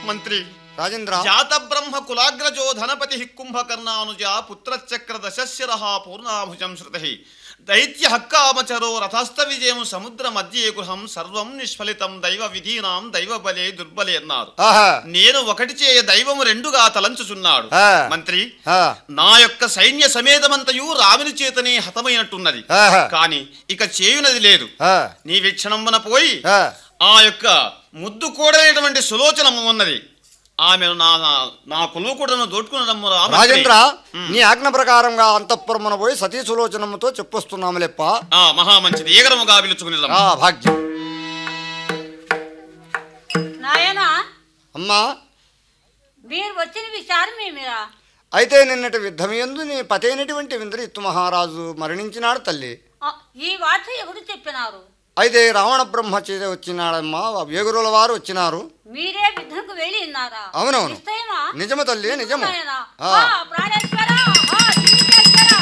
మంత్రి రాజేంద్ర జాత బ్రహ్మ కులాగ్రజో ధనపతి కుంభకర్ణానుజ పుత్రచక్ర దశశిర పూర్ణాభుజం శృతి దైత్య హక్కామచరో రథస్థ విజయం సముద్ర మధ్యే గృహం సర్వం నిష్ఫలితం దైవ విధీనాం దైవ బలే దుర్బలే అన్నారు ఆహా నేను ఒకటి చేయ దైవము రెండుగా తలంచుచున్నాడు ఆ. మంత్రి ఆ, నా యొక్క సైన్య సమేతమంతయు రాముని చేతనే హతమైనట్టున్నది ఆహా. కాని ఇక చేయునది లేదు ఆ, నీ వీక్షణంబన పోయి ఆ. ఆ యొక్క ముద్దు కూడనేటువంటి సులోచనము ఉన్నది ఆమెను నా నా- నా కులుకుడను దోట్టుకునడము రాజేంద్ర నీ ఆజ్ఞ ప్రకారంగా అంతఃపురమున పోయి సతీ సులోచనముతో చెప్పొస్తున్నాము లెప్ప ఆ మహా మంచిది ఏగరముగా పిలుచుకుని ఆ భాగ్యం నాయనా అమ్మా మీరు వచ్చిన విచారం ఏమిరా అయితే నిన్నటి యుద్ధమయందు నీ పతైనటువంటి వింద్రిత్తు మహారాజు మరణించినాడు తల్లి ఆ, ఈ వార్త ఎవరు చెప్పినారు అయితే రావణ బ్రహ్మ చేత వచ్చినాడమ్మా వేగురుల వారు వచ్చినారు మీరే విధంకు వెళ్ళి ఉన్నారా అవునవును. నిశ్చయమా నిజము తల్లి నిజము నాయనా. ఆ. ఆ, ప్రా-